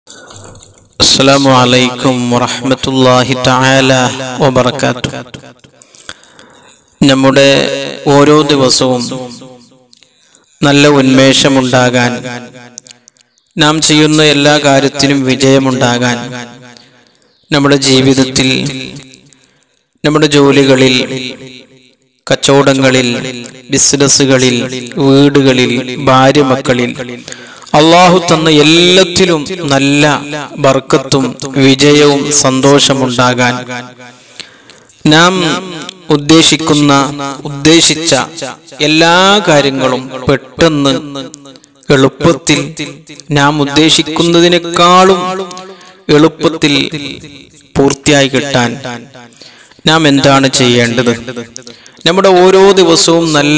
അസ്സലാമു അലൈക്കും വറഹ്മത്തുള്ളാഹി തആല വബറകാത്തു നമ്മുടെ ഓരോ ദിവസവും നല്ല ഉന്മേഷമുണ്ടാകാൻ നാം ചെയ്യുന്ന എല്ലാ കാര്യത്തിനും വിജയമുണ്ടാകാൻ നമ്മുടെ ജീവിതത്തിൽ നമ്മുടെ ജോലികളിൽ കച്ചവടങ്ങളിൽ ബിസിനസ്സുകളിൽ വീടുകളിൽ ഭാര്യ മക്കളിൽ അള്ളാഹു തന്ന എല്ലാത്തിലും നല്ല ബർക്കത്തും വിജയവും സന്തോഷമുണ്ടാകാൻ നാം ഉദ്ദേശിക്കുന്ന ഉദ്ദേശിച്ച എല്ലാ കാര്യങ്ങളും പെട്ടെന്ന് എളുപ്പത്തിൽ നാം ഉദ്ദേശിക്കുന്നതിനേക്കാളും എളുപ്പത്തിൽ പൂർത്തിയായി കിട്ടാൻ നാം എന്താണ് ചെയ്യേണ്ടത് നമ്മുടെ ഓരോ ദിവസവും നല്ല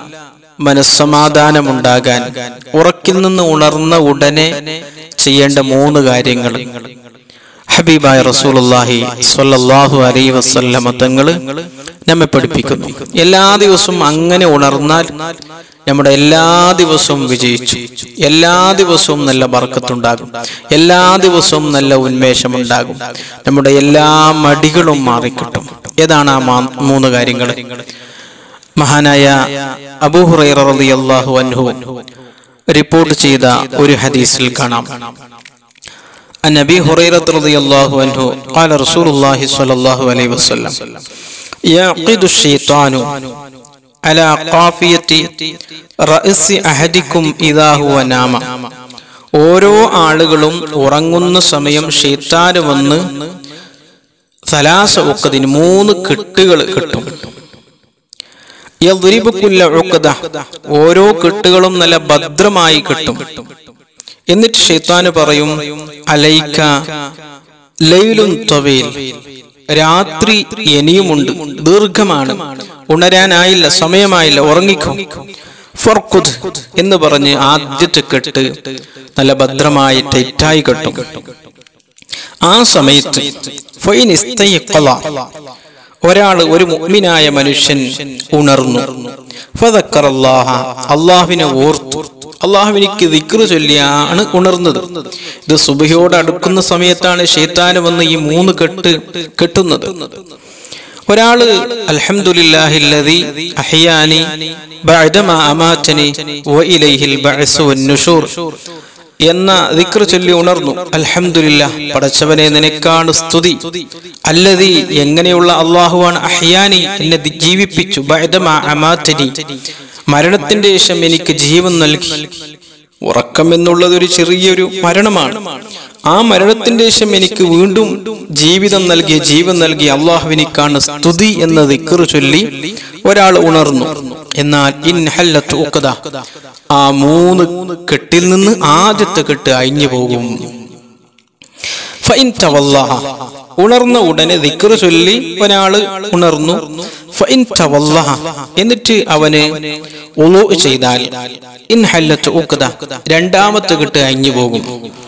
മനസ്സമാധാനമുണ്ടാകാൻ ഉറക്കിൽ നിന്ന് ഉണർന്ന ഉടനെ ചെയ്യേണ്ട മൂന്ന് കാര്യങ്ങൾ ഹബീബായ റസൂലുള്ളാഹി സ്വല്ലല്ലാഹു അലൈഹി വസല്ലമ തങ്ങള് നമ്മെ പഠിപ്പിക്കുന്നു എല്ലാ ദിവസവും അങ്ങനെ ഉണർന്നാൽ നമ്മുടെ എല്ലാ ദിവസവും വിജയിച്ചു എല്ലാ ദിവസവും നല്ല ബർക്കത്തുണ്ടാകും എല്ലാ ദിവസവും നല്ല ഉന്മേഷമുണ്ടാകും നമ്മുടെ എല്ലാ മടികളും മാറിക്കിട്ടും ഏതാണ് ആ മാ- മൂന്ന് കാര്യങ്ങൾ മഹാനായ അബൂഹുറൈറ റളിയല്ലാഹു അൻഹു റിപ്പോർട്ട് ചെയ്ത ഒരു ഹദീസിൽ കാണാം عن ابي هريره رضي الله عنه قال رسول الله صلى الله عليه وسلم يعقد الشيطان على قافية رأس أحدكم إذا هو نام ഓരോ ആളുകളും ഉറങ്ങുന്ന സമയം ഷെയ്ത്താന് വന്ന് സലാസ ഒക്കതിന് മൂന്ന് കെട്ടുകൾ കിട്ടും യദ്രിബുക്കുല്ല ഉഖദ. ഓരോ കെട്ടുകളും നല്ല ഭദ്രമായി കിട്ടും എന്നിട്ട് ഷെയ്ത്താന് പറയും അലൈക്ക ലൈലുൻ ത്വവീൽ രാത്രി ഇനിയുമുണ്ട് ദീർഘമാണ് ഉണരാനായില്ല സമയമായില്ല ഉറങ്ങിക്കോ ഫർഖുദ് എന്ന് പറഞ്ഞ് ആദ്യത്തെ കെട്ട് നല്ല ഭദ്രമായി ടൈറ്റായി കെട്ടും ആ സമയത്ത് ഫൈൻ ഇസ്തയഖള. ഒരാള് ഒരു മുഅ്മിനായ മനുഷ്യൻ ഉണർന്നു ഫദക്കറല്ലാഹ അള്ളാഹുവിനെ ഓർത്തു അള്ളാഹുവിനിക്ക് ദിക്റ് ചൊല്ലിയാണ് ഉണർന്നത് ഇത് സുബഹിയോട് അടുക്കുന്ന സമയത്താണ് ഷെയ്ത്താന് വന്ന് ഈ മൂന്ന് കെട്ട് കെട്ടുന്നത് ഒരാള് അൽഹംദുലില്ലാഹില്ലദി അഹ്യാനി ബഅദമാ അമാതനി വഇലൈഹിൽ ബഅസ് വന്നുഷൂർ എന്ന ദിക്ർ ചൊല്ലി ഉണർന്നു അൽഹംദുലില്ല പടച്ചവനെ നിനക്കാണ് സ്തുതി അല്ലതി എങ്ങനെയുള്ള അള്ളാഹുവാണ് അഹ്യാനി എന്നെ ദി- ജീവിപ്പിച്ചു ബഅദമാ അമാതനി മരണത്തിന്റെ ശേഷം എനിക്ക് ജീവൻ നൽകി ഉറക്കം എന്നുള്ളത് ഒരു ചെറിയൊരു മരണമാണ് ആ മരണത്തിന്റെ ശേഷം എനിക്ക് വീണ്ടും ജീവിതം നൽകിയ ജീവൻ നൽകിയ അള്ളാഹുവിനിക്കാണ് സ്തുതി എന്ന ദിക്ർ ചൊല്ലി ഒരാൾ ഉണർന്നു എന്നാൽ ഇൻ ഹല്ലത്ത് ഉഖദ. ആ മൂന്ന് കെട്ടിൽ നിന്ന് ആദ്യത്തെ കെട്ട് അഴിഞ്ഞു പോകും ഫഇൻ തവല്ലഹ. ഉണർന്ന ഉടനെ ദിക്ർ ചൊല്ലി ഒരാള് ഉണർന്നു ഫഇൻ തവല്ലഹ. എന്നിട്ട് അവന് ഉളു ചെയ്താൽ ഇൻ ഹല്ലത്ത് ഉഖദ. രണ്ടാമത്തെ കെട്ട് അഴിഞ്ഞു പോകും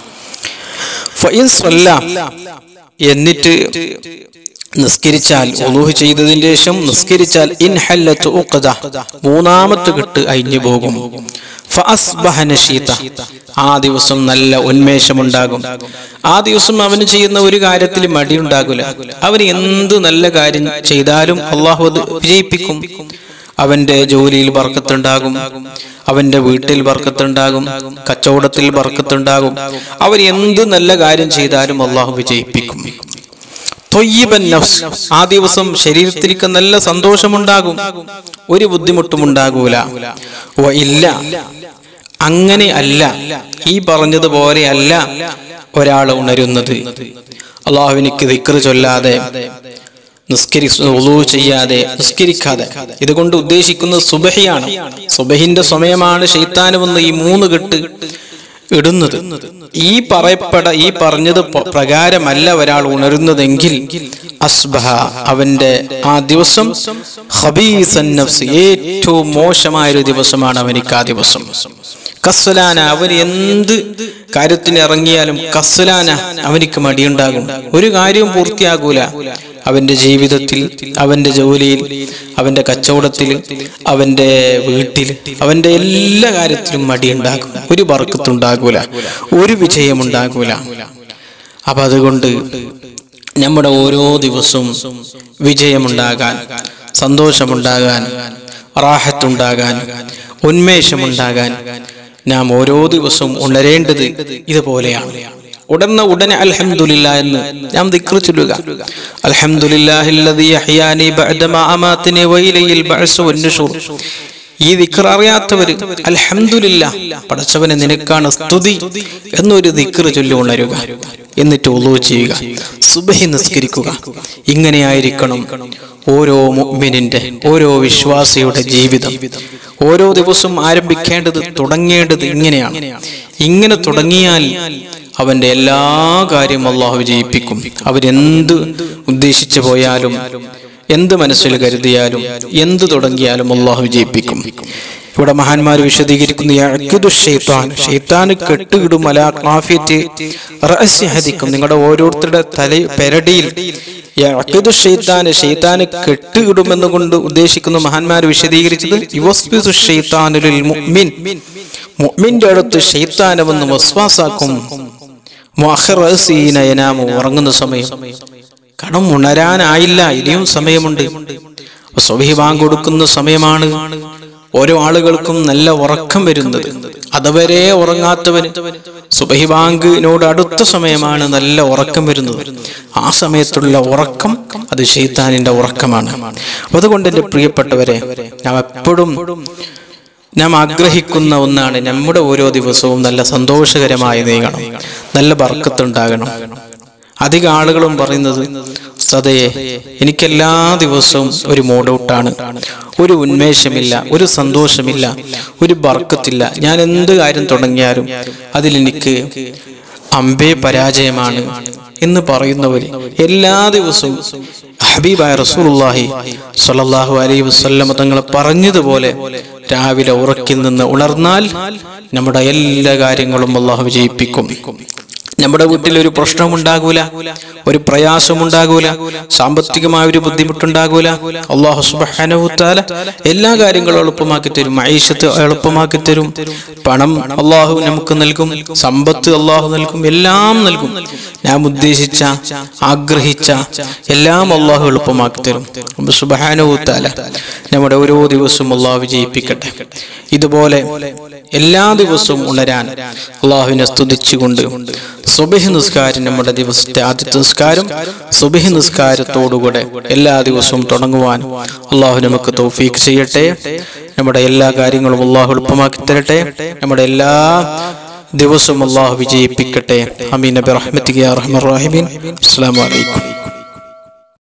ഫഇൻ സ്വല്ല. എന്നിട്ട് നിസ്കരിച്ചാൽ ഉളൂഹ് ചെയ്തതിന് ശേഷം നിസ്കരിച്ചാൽ ഇൻ ഹല്ലത്ത് ഉഖദ. മൂന്നാമത്തെ കെട്ട് അഴിഞ്ഞു പോകും ഫഅസ്ബഹ നശീത. ആ ദിവസം നല്ല ഉന്മേഷമുണ്ടാകും ആ ദിവസം അവന് ചെയ്യുന്ന ഒരു കാര്യത്തിൽ മടിയുണ്ടാകില്ല അവന് എന്ത് നല്ല കാര്യം ചെയ്താലും അള്ളാഹു അത് വിജയിപ്പിക്കും അവന്റെ ജോലിയിൽ ബർക്കത്തുണ്ടാകും അവന്റെ വീട്ടിൽ ബർക്കത്തുണ്ടാകും കച്ചവടത്തിൽ ബർക്കത്തുണ്ടാകും അവൻ എന്ത് നല്ല കാര്യം ചെയ്താലും അള്ളാഹു വിജയിപ്പിക്കും ത്വയ്യിബൻ നഫ്സ്. ആ ദിവസം ശരീരത്തിലേക്ക് നല്ല സന്തോഷമുണ്ടാകും ഒരു ബുദ്ധിമുട്ടും ഉണ്ടാകൂല വ ഇല്ല അങ്ങനെ അല്ല ഈ പറഞ്ഞതുപോലെ അല്ല ഒരാൾ ഉണരുന്നത് അള്ളാഹുവിനിക്ക് ദിക്ർ ചൊല്ലാതെ നിസ്കരി ഉളൂ ചെയ്യാതെ നിസ്കരിക്കാതെ ഇതുകൊണ്ട് ഉദ്ദേശിക്കുന്നത് സുബഹിയാണ് സുബഹിന്റെ സമയമാണ് ഷെയ്ത്താന് വന്ന് ഈ മൂന്ന് കെട്ട് ഇടുന്നത് ഈ പറയപ്പെട ഈ പറഞ്ഞത് പ- പ്രകാരമല്ല ഒരാൾ ഉണരുന്നതെങ്കിൽ അസ്ബഹ അവന്റെ ആ ദിവസം ഖബീസൻ നഫ്സ് ഏറ്റവും മോശമായ ഒരു ദിവസമാണ് അവനിക്ക് ആ ദിവസം കസ്സലാന അവന് എന്ത് കാര്യത്തിന് ഇറങ്ങിയാലും കസ്സലാന അവനിക്ക് മടിയുണ്ടാകും ഒരു കാര്യവും പൂർത്തിയാകൂല അവന്റെ ജീവിതത്തിൽ അവന്റെ ജോലിയിൽ അവന്റെ കച്ചവടത്തിൽ അവന്റെ വീട്ടിൽ അവന്റെ എല്ലാ കാര്യത്തിലും മടിയുണ്ടാകും ഒരു ബർക്കത്തുണ്ടാകൂല ഒരു വിജയമുണ്ടാകൂല അപ്പൊ അതുകൊണ്ട് നമ്മുടെ ഓരോ ദിവസവും വിജയമുണ്ടാകാൻ സന്തോഷമുണ്ടാകാൻ റാഹത്തുണ്ടാകാൻ ഉന്മേഷമുണ്ടാകാൻ നാം ഓരോ ദിവസവും ഉണരേണ്ടത് ഇതുപോലെയാണ് ഉടനെ ഉടനെ അൽഹംദുലില്ല എന്ന് നാം ദിക്ർ ചൊല്ലുക അൽഹംദുലില്ലാഹില്ലദീ അഹ്യാനി ബഅദമാ അമാതനി വഇലൈഹിൽ ബഅസ് വന്നുഷൂർ ഈ ദിക്ർ അറിയാത്തവര് അൽഹംദുലില്ല പടച്ചവനെ നിനക്കാണ് സ്തുതി എന്നൊരു ദിക്ർ ചൊല്ലി ഉണരുക എന്നിട്ട് ഉളു ചെയ്യുക സുബഹി നിസ്കരിക്കുക ഇങ്ങനെയായിരിക്കണം ഓരോ മുഅ്മിനിന്റെ ഓരോ വിശ്വാസിയുടെ ജീവിതം ഓരോ ദിവസവും ആരംഭിക്കേണ്ടത് തുടങ്ങേണ്ടത് ഇങ്ങനെയാണ് ഇങ്ങനെ തുടങ്ങിയാൽ അവന്റെ എല്ലാ കാര്യവും അള്ളാഹു വിജയിപ്പിക്കും അവരെന്ത് ഉദ്ദേശിച്ചു പോയാലും എന്ത് മനസ്സിൽ കരുതിയാലും എന്ത് തുടങ്ങിയാലും അള്ളാഹു വിജയിപ്പിക്കും ഇവിടെ മഹാന്മാർ വിശദീകരിക്കുന്നു യഅ്ഖിദു ഷൈത്താൻ ഷൈത്താന് കെട്ടുകിടും അലാ ഖാഫിയത്തി റഅസ്യഹദിക്കും നിങ്ങളുടെ ഓരോരുത്തരുടെ തല പെരടിയിൽ യഅ്ഖിദു ഷൈത്താന് ഷൈത്താന് കെട്ടുകിടുമെന്ന് കൊണ്ട് ഉദ്ദേശിക്കുന്ന മഹാന്മാർ വിശദീകരിച്ചത് യുവസ്ബിസു ഷൈത്താനുലിൽ മുഅ്മിൻ മുഅ്മിന്റെ അടുത്ത് ഷൈത്താനവെന്ന് വസ്വാസാക്കും മുഅഖിർ റഅസിന യനാമു ഉറങ്ങുന്ന സമയം കടം ഉണരാനായില്ല ഇനിയും സമയമുണ്ട് അപ്പൊ സ്വബഹി ബാങ്ക് കൊടുക്കുന്ന സമയമാണ് ഓരോ ആളുകൾക്കും നല്ല ഉറക്കം വരുന്നത് അതുവരെ ഉറങ്ങാത്തവന് സുബഹി ബാങ്കിനോട് അടുത്ത സമയമാണ് നല്ല ഉറക്കം വരുന്നത് ആ സമയത്തുള്ള ഉറക്കം അത് ഷെയ്ത്താനിന്റെ ഉറക്കമാണ് അപ്പൊ അതുകൊണ്ട് എൻ്റെ പ്രിയപ്പെട്ടവരെ നാം എപ്പോഴും നാം ആഗ്രഹിക്കുന്ന ഒന്നാണ് നമ്മുടെ ഓരോ ദിവസവും നല്ല സന്തോഷകരമായി നീങ്ങണം നല്ല ബർക്കത്തുണ്ടാകണം അധിക ആളുകളും പറയുന്നത് സതയെ എനിക്കെല്ലാ ദിവസവും ഒരു മൂഡൌട്ടാണ് ഒരു ഉന്മേഷമില്ല ഒരു സന്തോഷമില്ല ഒരു ബർക്കത്തില്ല ഞാൻ എന്ത് കാര്യം തുടങ്ങിയാലും അതിലെനിക്ക് അമ്പേ പരാജയമാണ് എന്ന് പറയുന്നവർ എല്ലാ ദിവസവും ഹബീബായ റസൂലുള്ളാഹി സ്വല്ലല്ലാഹു അലൈഹി വസല്ലം തങ്ങൾ പറഞ്ഞതുപോലെ രാവിലെ ഉറക്കിൽ നിന്ന് ഉണർന്നാൽ നമ്മുടെ എല്ലാ കാര്യങ്ങളും അള്ളാഹു വിജയിപ്പിക്കും നമ്മുടെ വീട്ടിൽ ഒരു പ്രശ്നമുണ്ടാകൂല ഒരു പ്രയാസമുണ്ടാകൂല സാമ്പത്തികമായ ഒരു ബുദ്ധിമുട്ടുണ്ടാകൂല അള്ളാഹു സുബാനവുത്താല എല്ലാ കാര്യങ്ങളും എളുപ്പമാക്കി തരും ഐഷത്ത് എളുപ്പമാക്കി തരും പണം അള്ളാഹു നമുക്ക് നൽകും സമ്പത്ത് അള്ളാഹു നൽകും എല്ലാം നൽകും നാം ഉദ്ദേശിച്ച ആഗ്രഹിച്ച എല്ലാം അള്ളാഹു എളുപ്പമാക്കി തരും സുബാനവുത്താല നമ്മുടെ ഓരോ ദിവസവും അള്ളാഹു വിജയിപ്പിക്കട്ടെ ഇതുപോലെ എല്ലാ ദിവസവും ഉണരാൻ അള്ളാഹുവിനെ സ്തുതിച്ചുകൊണ്ട് സുബഹി നിസ്കാരം നമ്മുടെ ദിവസത്തെ ആദ്യത്തെ നിസ്കാരം സുബഹി നിസ്കാരത്തോടുകൂടെ എല്ലാ ദിവസവും തുടങ്ങുവാൻ അള്ളാഹു നമുക്ക് തൗഫീഖ് ചെയ്യട്ടെ നമ്മുടെ എല്ലാ കാര്യങ്ങളും അള്ളാഹു എളുപ്പമാക്കി തരട്ടെ നമ്മുടെ എല്ലാ ദിവസവും അള്ളാഹു വിജയിപ്പിക്കട്ടെ അമീൻ നബി റഹ്മത്തിക്ക് റഹ്മൻ റാഹിമീൻ അസ്സാം വലൈക്കും